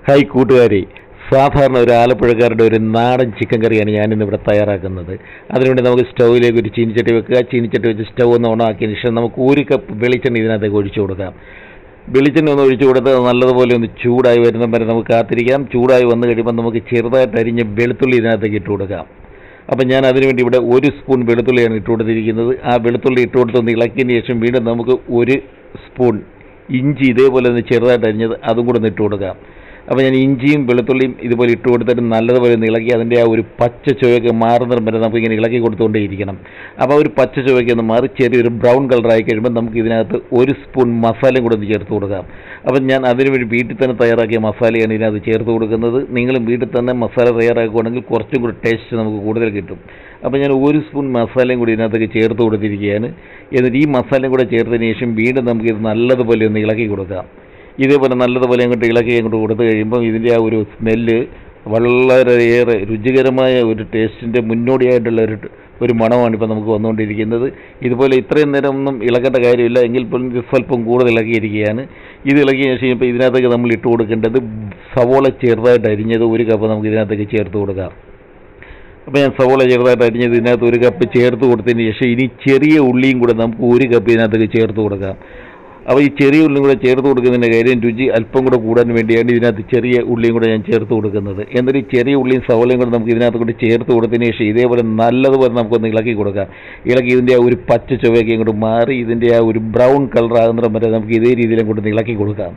Hi കൂട്ടുകാരെ സാധാരണ ഒരു ആലപ്പുഴക്കാരുടെ ഒരു നാടൻ ചിക്കൻ കറിയാണ് ഞാനിന്ന് ഇവിടെ തയ്യാറാക്കുന്നത് അതിനുവേണ്ടി നമുക്ക് സ്റ്റൗവിലേക്ക് ഒരു ചീനിച്ചട്ടി വെക്കുക ചീനിച്ചട്ടി വെച്ച് സ്റ്റൗ ഒന്ന് ഓണാക്കിയതിന് ശേഷം നമുക്ക് ഒരു കപ്പ് വെളിച്ചെണ്ണ ഇതിനകത്തേക്ക് ഒഴിച്ചു കൊടുക്കാം വെളിച്ചെണ്ണ ഒന്ന് ഒഴിച്ചു കൊടുത്ത് അത് നല്ലതുപോലെ ഒന്ന് ചൂടായി വരുന്ന വരെ നമുക്ക് കാത്തിരിക്കാം ചൂടായി വന്നു കഴിയുമ്പോൾ നമുക്ക് ചെറുതായിട്ട് അരിഞ്ഞ വെളുത്തുള്ളി ഇതിനകത്തേക്ക് ഇട്ട് കൊടുക്കാം അപ്പം ഞാൻ അതിനുവേണ്ടി ഇവിടെ ഒരു സ്പൂൺ വെളുത്തുള്ളിയാണ് ഇട്ട് കൊടുത്തിരിക്കുന്നത് ആ വെളുത്തുള്ളി ഇട്ട് കൊടുത്തൊന്ന് ഇളക്കിയതിന് ശേഷം വീണ്ടും നമുക്ക് ഒരു സ്പൂൺ ഇഞ്ചി ഇതേപോലെ ഒന്ന് ചെറുതായിട്ട് അരിഞ്ഞത് അതും കൂടെ ഒന്ന് ഇട്ട് കൊടുക്കാം അപ്പോൾ ഞാൻ ഇഞ്ചിയും വെളുത്തുള്ളിയും ഇതുപോലെ ഇട്ട് കൊടുത്തിട്ട് നല്ലതുപോലെ ഒന്ന് ഇളക്കി അതിൻ്റെ ആ ഒരു പച്ച ചുവയൊക്കെ മാറുന്നിടം വരെ നമുക്ക് ഇങ്ങനെ ഇളക്കി കൊടുത്തുകൊണ്ടേയിരിക്കണം അപ്പോൾ ആ ഒരു പച്ച ചുവയൊക്കെ ഒന്ന് മാറി ചെറിയൊരു ബ്രൗൺ കളറായി കഴിയുമ്പോൾ നമുക്ക് ഇതിനകത്ത് ഒരു സ്പൂൺ മസാലയും കൂടെ ഒന്ന് ചേർത്ത് കൊടുക്കാം അപ്പം ഞാൻ അതിനുവേണ്ടി വീട്ടിൽ തന്നെ തയ്യാറാക്കിയ മസാലയാണ് ഇതിനകത്ത് ചേർത്ത് കൊടുക്കുന്നത് നിങ്ങളും വീട്ടിൽ തന്നെ മസാല തയ്യാറാക്കുകയാണെങ്കിൽ കുറച്ചും കൂടി ടേസ്റ്റ് നമുക്ക് കൂടുതൽ കിട്ടും അപ്പോൾ ഞാൻ ഒരു സ്പൂൺ മസാലയും കൂടി ഇതിനകത്തേക്ക് ചേർത്ത് കൊടുത്തിരിക്കുകയാണ് എന്നിട്ട് ഈ മസാലയും കൂടെ ചേർത്തതിന് ശേഷം വീണ്ടും നമുക്ക് ഇത് നല്ലതുപോലെ ഒന്ന് ഇളക്കി കൊടുക്കാം ഇതേപോലെ നല്ലതുപോലെ അങ്ങോട്ട് ഇളക്കി അങ്ങോട്ട് കൊടുത്തു കഴിയുമ്പോൾ ഇതിൻ്റെ ആ ഒരു സ്മെല്ല് വളരെയേറെ രുചികരമായ ഒരു ടേസ്റ്റിൻ്റെ മുന്നോടിയായിട്ടുള്ള ഒരു ഒരു മണമാണ് ഇപ്പോൾ നമുക്ക് വന്നുകൊണ്ടിരിക്കുന്നത് ഇതുപോലെ ഇത്രയും നേരം ഒന്നും ഇളക്കേണ്ട കാര്യമില്ല എങ്കിൽ പോലും ഇത് സ്വല്പം കൂടുതൽ ഇളക്കിയിരിക്കുകയാണ് ഇത് ഇളക്കിയ ശേഷം ഇപ്പോൾ ഇതിനകത്തേക്ക് നമ്മൾ ഇട്ട് കൊടുക്കേണ്ടത് സവോള ചെറുതായിട്ട് അരിഞ്ഞത് ഒരു കപ്പ് നമുക്ക് ഇതിനകത്തേക്ക് ചേർത്ത് കൊടുക്കാം അപ്പോൾ ഞാൻ സവോള ചെറുതായിട്ട് അരിഞ്ഞത് ഇതിനകത്ത് ഒരു കപ്പ് ചേർത്ത് കൊടുത്തതിന് ശേഷം ഇനി ചെറിയ ഉള്ളിയും കൂടെ നമുക്ക് ഒരു കപ്പ് ഇതിനകത്തേക്ക് ചേർത്ത് കൊടുക്കാം അപ്പോൾ ഈ ചെറിയ ഉള്ളിയും കൂടെ ചേർത്ത് കൊടുക്കുന്നതിൻ്റെ കാര്യം രുചി അല്പം കൂടെ കൂടാൻ വേണ്ടിയാണ് ഇതിനകത്ത് ചെറിയ ഉള്ളിയും കൂടെ ഞാൻ ചേർത്ത് കൊടുക്കുന്നത് എന്നിട്ട് ഈ ചെറിയ ഉള്ളിയും സവോളയും കൂടെ നമുക്ക് ഇതിനകത്ത് കൂടി ചേർത്ത് കൊടുത്തതിന് ശേഷം ഇതേപോലെ നല്ലതുപോലെ നമുക്കൊന്ന് ഇളക്കി കൊടുക്കാം ഇളക്കി ഇതിൻ്റെ ആ ഒരു പച്ച ചുവയൊക്കെ ഇങ്ങോട്ട് മാറി ഇതിൻ്റെ ആ ഒരു ബ്രൗൺ കളർ ആകുന്നിടം വരെ നമുക്ക് ഇതേ രീതിയിൽ അങ്ങോട്ട് ഇളക്കി കൊടുക്കാം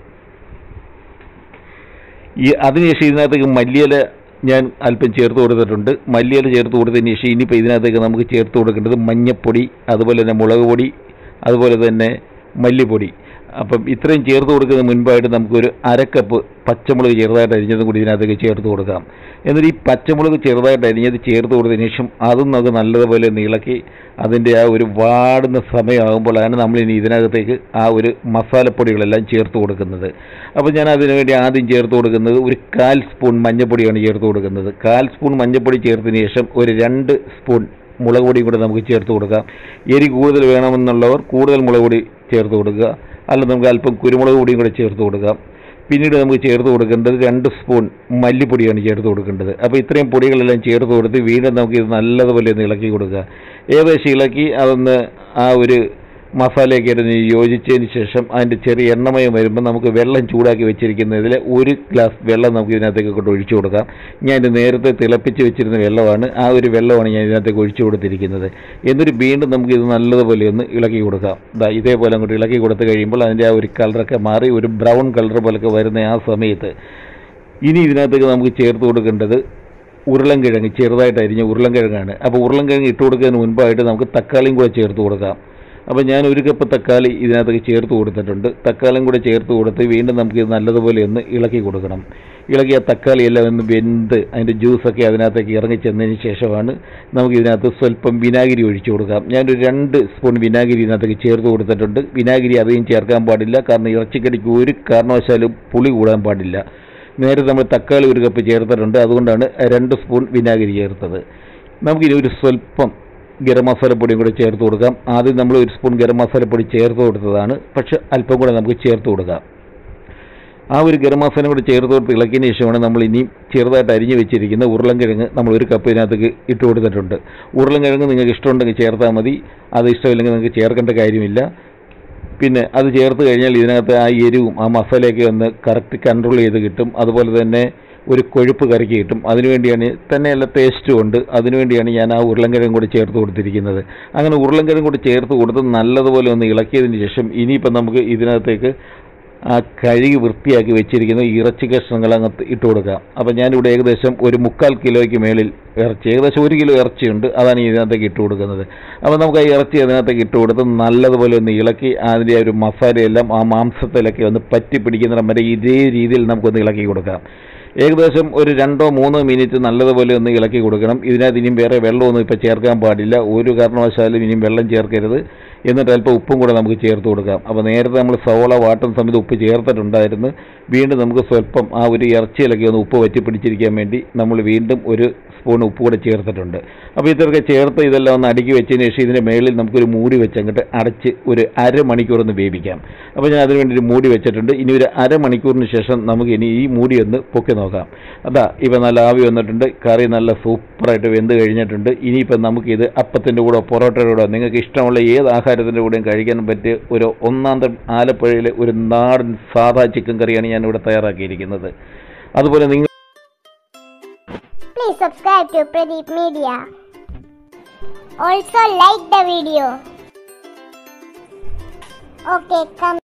ഈ അതിനുശേഷം ഇതിനകത്തേക്ക് മല്ലിയില ഞാൻ അല്പം ചേർത്ത് കൊടുത്തിട്ടുണ്ട് മല്ലിയില ചേർത്ത് കൊടുത്തതിന് ശേഷം ഇനിയിപ്പോൾ ഇതിനകത്തേക്ക് നമുക്ക് ചേർത്ത് കൊടുക്കേണ്ടത് മഞ്ഞപ്പൊടി അതുപോലെ തന്നെ മുളക് പൊടി അതുപോലെ തന്നെ മല്ലിപ്പൊടി അപ്പം ഇത്രയും ചേർത്ത് കൊടുക്കുന്നതിന് മുൻപായിട്ട് നമുക്കൊരു അരക്കപ്പ് പച്ചമുളക് ചെറുതായിട്ട് അരിഞ്ഞതും കൂടി ഇതിനകത്തേക്ക് ചേർത്ത് കൊടുക്കാം എന്നിട്ട് ഈ പച്ചമുളക് ചെറുതായിട്ട് അരിഞ്ഞത് ചേർത്ത് കൊടുത്തതിന് ശേഷം അതും നമുക്ക് നല്ലതുപോലെ നീളക്കി അതിൻ്റെ ആ ഒരു വാടുന്ന സമയമാകുമ്പോഴാണ് നമ്മളിനി ഇതിനകത്തേക്ക് ആ ഒരു മസാലപ്പൊടികളെല്ലാം ചേർത്ത് കൊടുക്കുന്നത് അപ്പോൾ ഞാൻ അതിനു വേണ്ടി ആദ്യം ചേർത്ത് കൊടുക്കുന്നത് ഒരു കാൽ സ്പൂൺ മഞ്ഞൾപ്പൊടിയാണ് ചേർത്ത് കൊടുക്കുന്നത് കാൽ സ്പൂൺ മഞ്ഞൾപ്പൊടി ചേർത്തതിന് ശേഷം ഒരു രണ്ട് സ്പൂൺ മുളക് പൊടിയും കൂടെ നമുക്ക് ചേർത്ത് കൊടുക്കാം എരി കൂടുതൽ വേണമെന്നുള്ളവർ കൂടുതൽ മുളക് പൊടി ചേർത്ത് കൊടുക്കുക അല്ല നമുക്ക് അല്പം കുരുമുളക് പൊടിയും കൂടെ ചേർത്ത് കൊടുക്കാം പിന്നീട് നമുക്ക് ചേർത്ത് കൊടുക്കേണ്ടത് രണ്ട് സ്പൂൺ മല്ലിപ്പൊടിയാണ് ചേർത്ത് കൊടുക്കേണ്ടത് അപ്പോൾ ഇത്രയും പൊടികളെല്ലാം ചേർത്ത് കൊടുത്ത് വീണ്ടും നമുക്ക് ഇത് നല്ലതുപോലെ ഒന്ന് ഇളക്കി കൊടുക്കുക ഏകദേശം ഇളക്കി അതൊന്ന് ആ ഒരു മസാലയൊക്കെ ഇട്ട് യോജിച്ചതിന് ശേഷം അതിൻ്റെ ചെറിയ എണ്ണമയം വരുമ്പോൾ നമുക്ക് വെള്ളം ചൂടാക്കി വെച്ചിരിക്കുന്നതിൽ ഒരു ഗ്ലാസ് വെള്ളം നമുക്ക് ഇതിനകത്തേക്ക് കൊണ്ട് ഒഴിച്ചു കൊടുക്കാം ഞാൻ ഇത് നേരത്തെ തിളപ്പിച്ച് വെച്ചിരുന്ന വെള്ളമാണ് ആ ഒരു വെള്ളമാണ് ഞാൻ ഇതിനകത്തേക്ക് ഒഴിച്ചു കൊടുത്തിരിക്കുന്നത് എന്നിട്ട് വീണ്ടും നമുക്ക് ഇത് നല്ലതുപോലെ ഒന്ന് ഇളക്കി കൊടുക്കാം ദാ ഇതേപോലെ അങ്ങോട്ട് ഇളക്കി കൊടുത്തു കഴിയുമ്പോൾ അതിൻ്റെ ആ ഒരു കളറൊക്കെ മാറി ഒരു ബ്രൗൺ കളർ പോലൊക്കെ വരുന്ന ആ സമയത്ത് ഇനി ഇതിനകത്തേക്ക് നമുക്ക് ചേർത്ത് കൊടുക്കേണ്ടത് ഉരുളൻകിഴങ്ങ് ചെറുതായിട്ട് അരിഞ്ഞ ഉരുളൻകിഴങ്ങാണ് അപ്പോൾ ഉരുളൻകിഴങ്ങ് ഇട്ട് കൊടുക്കുന്നതിന് മുൻപായിട്ട് നമുക്ക് തക്കാളിയും കൂടെ ചേർത്ത് കൊടുക്കാം അപ്പോൾ ഞാൻ ഒരു കപ്പ് തക്കാളി ഇതിനകത്തേക്ക് ചേർത്ത് കൊടുത്തിട്ടുണ്ട് തക്കാളിയും കൂടെ ചേർത്ത് കൊടുത്ത് വീണ്ടും നമുക്ക് ഇത് നല്ലതുപോലെ ഒന്ന് ഇളക്കി കൊടുക്കണം ഇളക്കി ആ തക്കാളി എല്ലാം ഒന്ന് വെന്ത് അതിൻ്റെ ജ്യൂസൊക്കെ അതിനകത്തേക്ക് ഇറങ്ങി ചെന്നതിന് ശേഷമാണ് നമുക്ക് ഇതിനകത്ത് സ്വല്പം വിനാഗിരി ഒഴിച്ചു കൊടുക്കാം ഞാനൊരു രണ്ട് സ്പൂൺ വിനാഗിരി ഇതിനകത്തേക്ക് ചേർത്ത് കൊടുത്തിട്ടുണ്ട് വിനാഗിരി അധികം ചേർക്കാൻ പാടില്ല കാരണം ഇറച്ചിക്കടിക്ക് ഒരു കാരണവശാലും പുളി കൂടാൻ പാടില്ല നേരെ നമ്മൾ തക്കാളി ഒരു കപ്പ് ചേർത്തിട്ടുണ്ട് അതുകൊണ്ടാണ് രണ്ട് സ്പൂൺ വിനാഗിരി ചേർത്തത് നമുക്കിനി ഒരു സ്വല്പം ഗരം മസാലപ്പൊടിയും കൂടെ ചേർത്ത് കൊടുക്കാം ആദ്യം നമ്മൾ ഒരു സ്പൂൺ ഗരം മസാലപ്പൊടി ചേർത്ത് കൊടുത്തതാണ് പക്ഷെ അല്പം കൂടെ നമുക്ക് ചേർത്ത് കൊടുക്കാം ആ ഒരു ഗരം മസാലയും കൂടെ ചേർത്ത് കൊടുത്ത് ഇളക്കിയതിന് ശേഷമാണ് നമ്മൾ ഇനിയും ചെറുതായിട്ട് അരിഞ്ഞു വെച്ചിരിക്കുന്ന ഉരുളൻകിഴങ്ങ് നമ്മൾ ഒരു കപ്പ് ഇതിനകത്തേക്ക് ഇട്ട് കൊടുത്തിട്ടുണ്ട് ഉരുളൻകിഴങ്ങ് നിങ്ങൾക്ക് ഇഷ്ടമുണ്ടെങ്കിൽ ചേർത്താൽ മതി അത് ഇഷ്ടമില്ലെങ്കിൽ നിങ്ങൾക്ക് ചേർക്കേണ്ട കാര്യമില്ല പിന്നെ അത് ചേർത്ത് കഴിഞ്ഞാൽ ഇതിനകത്ത് ആ എരിവും ആ മസാലയൊക്കെ ഒന്ന് കറക്റ്റ് കൺട്രോൾ ചെയ്ത് കിട്ടും അതുപോലെ തന്നെ ഒരു കൊഴുപ്പ് കറിക്ക് കിട്ടും അതിനുവേണ്ടിയാണ് തന്നെയല്ല ടേസ്റ്റും ഉണ്ട് അതിനുവേണ്ടിയാണ് ഞാൻ ആ ഉരുളൻകിഴങ്ങ് കൂടി ചേർത്ത് കൊടുത്തിരിക്കുന്നത് അങ്ങനെ ഉരുളൻകിഴങ്ങ് കൂടി ചേർത്ത് കൊടുത്ത് നല്ലതുപോലെ ഒന്ന് ഇളക്കിയതിന് ശേഷം ഇനിയിപ്പം നമുക്ക് ഇതിനകത്തേക്ക് ആ കഴുകി വൃത്തിയാക്കി വെച്ചിരിക്കുന്ന ഇറച്ചി കഷ്ണങ്ങൾ അങ്ങ് ഇട്ട് കൊടുക്കാം അപ്പം ഞാനിവിടെ ഏകദേശം ഒരു മുക്കാൽ കിലോയ്ക്ക് മേളിൽ ഇറച്ചി ഏകദേശം ഒരു കിലോ ഇറച്ചിയുണ്ട് അതാണ് ഈ ഇതിനകത്തേക്ക് ഇട്ട് കൊടുക്കുന്നത് അപ്പോൾ നമുക്ക് ആ ഇറച്ചി അതിനകത്തേക്ക് ഇട്ട് കൊടുത്ത് നല്ലതുപോലെ ഒന്ന് ഇളക്കി അതിൻ്റെ ആ ഒരു മസാലയെല്ലാം ആ മാംസത്തിലൊക്കെ ഒന്ന് പറ്റി പിടിക്കുന്നിടം വരെ ഇതേ രീതിയിൽ നമുക്കൊന്ന് ഇളക്കി കൊടുക്കാം ഏകദേശം ഒരു രണ്ടോ മൂന്നോ മിനിറ്റ് നല്ലതുപോലെ ഒന്ന് ഇളക്കി കൊടുക്കണം ഇതിനകത്ത് ഇനിയും വേറെ വെള്ളമൊന്നും ഇപ്പോൾ ചേർക്കാൻ പാടില്ല ഒരു കാരണവശാലും ഇനിയും വെള്ളം ചേർക്കരുത് എന്നിട്ട് അല്പം ഉപ്പും കൂടെ നമുക്ക് ചേർത്ത് കൊടുക്കാം അപ്പോൾ നേരത്തെ നമ്മൾ സവോള വാട്ടുന്ന സമയത്ത് ഉപ്പ് ചേർത്തിട്ടുണ്ടായിരുന്നു വീണ്ടും നമുക്ക് സ്വല്പം ആ ഒരു ഇറച്ചിയിലൊക്കെ ഒന്ന് ഉപ്പ് വറ്റി പിടിച്ചിരിക്കാൻ വേണ്ടി നമ്മൾ വീണ്ടും ഒരു സ്പൂൺ ഉപ്പ് കൂടെ ചേർത്തിട്ടുണ്ട് അപ്പോൾ ഇത്രയൊക്കെ ചേർത്ത് ഇതെല്ലാം ഒന്ന് അടുക്കി വെച്ചതിന് ശേഷം ഇതിൻ്റെ മേളിൽ നമുക്കൊരു മൂടി വെച്ച് അങ്ങോട്ട് അടച്ച് ഒരു അരമണിക്കൂർ ഒന്ന് വേവിക്കാം അപ്പോൾ ഞാൻ അതിന് വേണ്ടി ഒരു മൂടി വെച്ചിട്ടുണ്ട് ഇനി ഒരു അരമണിക്കൂറിന് ശേഷം നമുക്ക് ഇനി ഈ മൂടി ഒന്ന് പൊക്കി നോക്കാം അതാ ഇപ്പം നല്ല ആവി വന്നിട്ടുണ്ട് കറി നല്ല സൂപ്പറായിട്ട് വെന്ത് കഴിഞ്ഞിട്ടുണ്ട് ഇനിയിപ്പം നമുക്കിത് അപ്പത്തിൻ്റെ കൂടെ പൊറോട്ടയുടെ കൂടെ നിങ്ങൾക്ക് ഇഷ്ടമുള്ള ഏത് ആഹാരത്തിൻ്റെ കൂടെയും കഴിക്കാൻ പറ്റിയ ഒരു ഒന്നാം തരം ആലപ്പുഴയിലെ ഒരു നാടൻ സാധാ ചിക്കൻ കറിയാണ് ഞാൻ ഇവിടെ തയ്യാറാക്കിയിരിക്കുന്നത് അതുപോലെ നിങ്ങൾ Please subscribe to Pradeep Media. Also like the video. Okay, come.